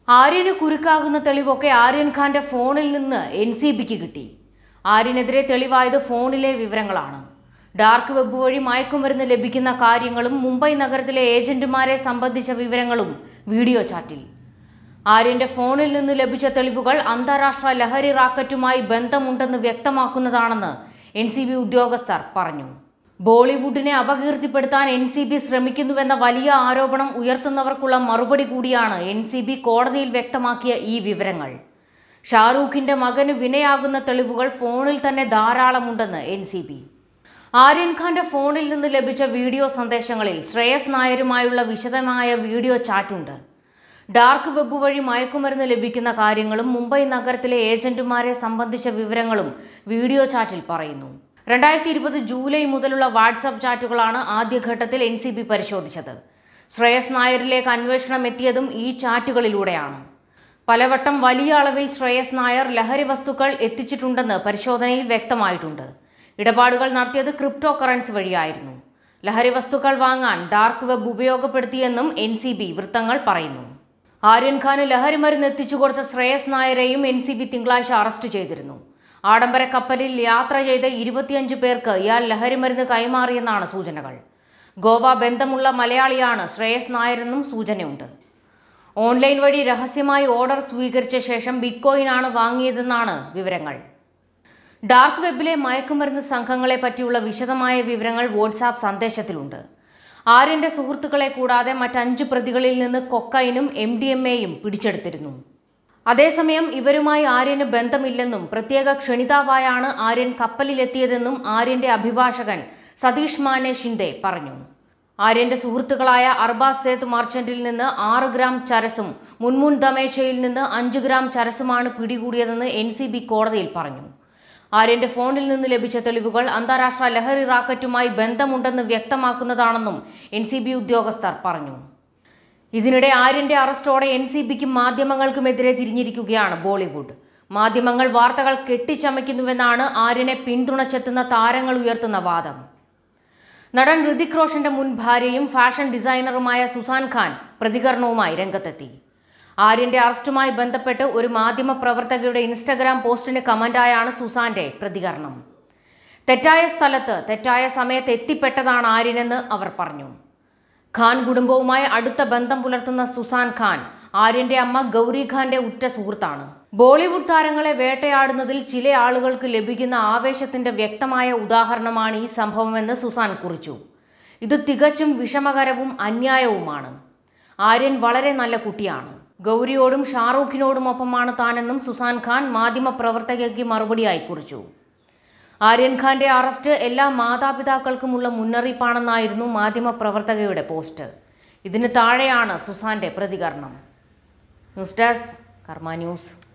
ആര്യന് കുരുക്കാകുന്ന തെളിവൊക്കെ ആര്യൻ ഖാന്റെ ഫോണിൽ നിന്ന് എൻ സി ബിക്ക് കിട്ടി ആര്യനെതിരെ തെളിവായത് ഫോണിലെ വിവരങ്ങളാണ് ഡാർക്ക് വെബ് വഴി മയക്കുമരുന്ന് ലഭിക്കുന്ന കാര്യങ്ങളും മുംബൈ നഗരത്തിലെ ഏജന്റുമാരെ സംബന്ധിച്ച വിവരങ്ങളും വീഡിയോ ചാറ്റിൽ ആര്യന്റെ ഫോണിൽ നിന്ന് ലഭിച്ച തെളിവുകൾ അന്താരാഷ്ട്ര ലഹരി റാക്കറ്റുമായി ബന്ധമുണ്ടെന്ന് വ്യക്തമാക്കുന്നതാണെന്ന് എൻ സി ബി ഉദ്യോഗസ്ഥർ പറഞ്ഞു ബോളിവുഡിനെ അപകീർത്തിപ്പെടുത്താൻ എൻ സി ബി ശ്രമിക്കുന്നുവെന്ന വലിയ ആരോപണം ഉയർത്തുന്നവർക്കുള്ള മറുപടി കൂടിയാണ് എൻ സി ബി കോടതിയിൽ വ്യക്തമാക്കിയ ഈ വിവരങ്ങൾ ഷാറൂഖിന്റെ മകന് വിനയാകുന്ന തെളിവുകൾ ഫോണിൽ തന്നെ ധാരാളമുണ്ടെന്ന് എൻ സി ബി ആര്യൻ ഖാന്റെ ഫോണിൽ നിന്ന് ലഭിച്ച വീഡിയോ സന്ദേശങ്ങളിൽ ശ്രേയസ് നായരുമായുള്ള വിശദമായ വീഡിയോ ചാറ്റുണ്ട് ഡാർക്ക് വെബ് വഴി മയക്കുമരുന്ന് ലഭിക്കുന്ന കാര്യങ്ങളും മുംബൈ നഗരത്തിലെ ഏജന്റുമാരെ സംബന്ധിച്ച വിവരങ്ങളും വീഡിയോ ചാറ്റിൽ പറയുന്നു രണ്ടായിരത്തി ഇരുപത് ജൂലൈ മുതലുള്ള വാട്സപ്പ് ചാറ്റുകളാണ് ആദ്യഘട്ടത്തിൽ എൻ സി ബി പരിശോധിച്ചത് ശ്രേയസ് നായരിലേക്ക് അന്വേഷണം എത്തിയതും ഈ ചാറ്റുകളിലൂടെയാണ് പലവട്ടം വലിയ അളവിൽ ശ്രേയസ് നായർ ലഹരി വസ്തുക്കൾ എത്തിച്ചിട്ടുണ്ടെന്ന് പരിശോധനയിൽ വ്യക്തമായിട്ടുണ്ട് ഇടപാടുകൾ നടത്തിയത് ക്രിപ്റ്റോ കറൻസി വഴിയായിരുന്നു ലഹരി വസ്തുക്കൾ വാങ്ങാൻ ഡാർക്ക് വെബ് ഉപയോഗപ്പെടുത്തിയെന്നും എൻ സി ബി വൃത്തങ്ങൾ പറയുന്നു ആര്യൻ ഖാന് ലഹരി മരുന്ന് എത്തിച്ചു കൊടുത്ത ശ്രേയസ് നായരെയും എൻ സി ബി തിങ്കളാഴ്ച അറസ്റ്റ് ചെയ്തിരുന്നു ആഡംബര കപ്പലിൽ യാത്ര ചെയ്ത ഇരുപത്തിയഞ്ച് പേർക്ക് ഇയാൾ ലഹരി മരുന്ന് കൈമാറിയെന്നാണ് സൂചനകൾ ഗോവ ബന്ധമുള്ള മലയാളിയാണ് ശ്രേയസ് നായരെന്നും സൂചനയുണ്ട് ഓൺലൈൻ വഴി രഹസ്യമായി ഓർഡർ സ്വീകരിച്ച ശേഷം ബിറ്റ്കോയിനാണ് വാങ്ങിയതെന്നാണ് വിവരങ്ങൾ ഡാർക്ക് വെബിലെ മയക്കുമരുന്ന് സംഘങ്ങളെ പറ്റിയുള്ള വിശദമായ വിവരങ്ങൾ വാട്സാപ്പ് സന്ദേശത്തിലുണ്ട് ആര്യന്റെ സുഹൃത്തുക്കളെ കൂടാതെ മറ്റഞ്ച് പ്രതികളിൽ നിന്ന് കൊക്കൈനും എം ഡി എം എയും പിടിച്ചെടുത്തിരുന്നു അതേസമയം ഇവരുമായി ആര്യന് ബന്ധമില്ലെന്നും പ്രത്യേക ക്ഷണിതാവായാണ് ആര്യൻ കപ്പലിലെത്തിയതെന്നും ആര്യന്റെ അഭിഭാഷകൻ സതീഷ് മാനെ ഷിൻഡെ പറഞ്ഞു ആര്യന്റെ സുഹൃത്തുക്കളായ അർബാസ് സേത്ത് മർച്ചന്റിൽ നിന്ന് ആറ് ഗ്രാം ചരസും മുൻമുൻ ദമേശയിൽ നിന്ന് അഞ്ച് ഗ്രാം ചരസുമാണ് പിടികൂടിയതെന്ന് എൻ സി ബി കോടതിയിൽ പറഞ്ഞു ആര്യന്റെ ഫോണിൽ നിന്ന് ലഭിച്ച തെളിവുകൾ അന്താരാഷ്ട്ര ലഹരി റാക്കറ്റുമായി ബന്ധമുണ്ടെന്ന് വ്യക്തമാക്കുന്നതാണെന്നും എൻ സി ബി ഉദ്യോഗസ്ഥർ പറഞ്ഞു ഇതിനിടെ ആര്യന്റെ അറസ്റ്റോടെ എൻ സി ബിക്കും മാധ്യമങ്ങൾക്കുമെതിരെ തിരിഞ്ഞിരിക്കുകയാണ് ബോളിവുഡ് മാധ്യമങ്ങൾ വാർത്തകൾ കെട്ടിച്ചമയ്ക്കുന്നുവെന്നാണ് ആര്യനെ പിന്തുണച്ചെത്തുന്ന താരങ്ങൾ ഉയർത്തുന്ന വാദം നടൻ ഋതിക് റോഷന്റെ മുൻ ഭാര്യയും ഫാഷൻ ഡിസൈനറുമായ സുസാൻ ഖാൻ പ്രതികരണവുമായി രംഗത്തെത്തി ആര്യന്റെ അറസ്റ്റുമായി ബന്ധപ്പെട്ട് ഒരു മാധ്യമ പ്രവർത്തകയുടെ ഇൻസ്റ്റഗ്രാം പോസ്റ്റിന് കമന്റായാണ് സുസാന്റെ പ്രതികരണം തെറ്റായ സ്ഥലത്ത് തെറ്റായ സമയത്ത് എത്തിപ്പെട്ടതാണ് ആര്യനെന്ന് അവർ പറഞ്ഞു ഖാൻ കുടുംബവുമായി അടുത്ത ബന്ധം പുലർത്തുന്ന സുസാൻ ഖാൻ ആര്യന്റെ അമ്മ ഗൗരി ഖാന്റെ ഉറ്റ സുഹൃത്താണ് ബോളിവുഡ് താരങ്ങളെ വേട്ടയാടുന്നതിൽ ചില ആളുകൾക്ക് ലഭിക്കുന്ന ആവേശത്തിന്റെ വ്യക്തമായ ഉദാഹരണമാണ് ഈ സംഭവമെന്ന് സുസാൻ കുറിച്ചു ഇത് തികച്ചും വിഷമകരവും അന്യായവുമാണ് ആര്യൻ വളരെ നല്ല കുട്ടിയാണ് ഗൗരിയോടും ഷാറൂഖിനോടുമൊപ്പമാണ് താനെന്നും സുസാൻ ഖാൻ മാധ്യമപ്രവർത്തകയ്ക്ക് മറുപടിയായി കുറിച്ചു ആര്യൻ ഖാന്റെ അറസ്റ്റ് എല്ലാ മാതാപിതാക്കൾക്കുമുള്ള മുന്നറിയിപ്പാണെന്നായിരുന്നു മാധ്യമപ്രവർത്തകയുടെ പോസ്റ്റ് ഇതിന് താഴെയാണ് സുസാന്റെ പ്രതികരണം ന്യൂസ് ഡെസ്ക് കർമ്മ ന്യൂസ്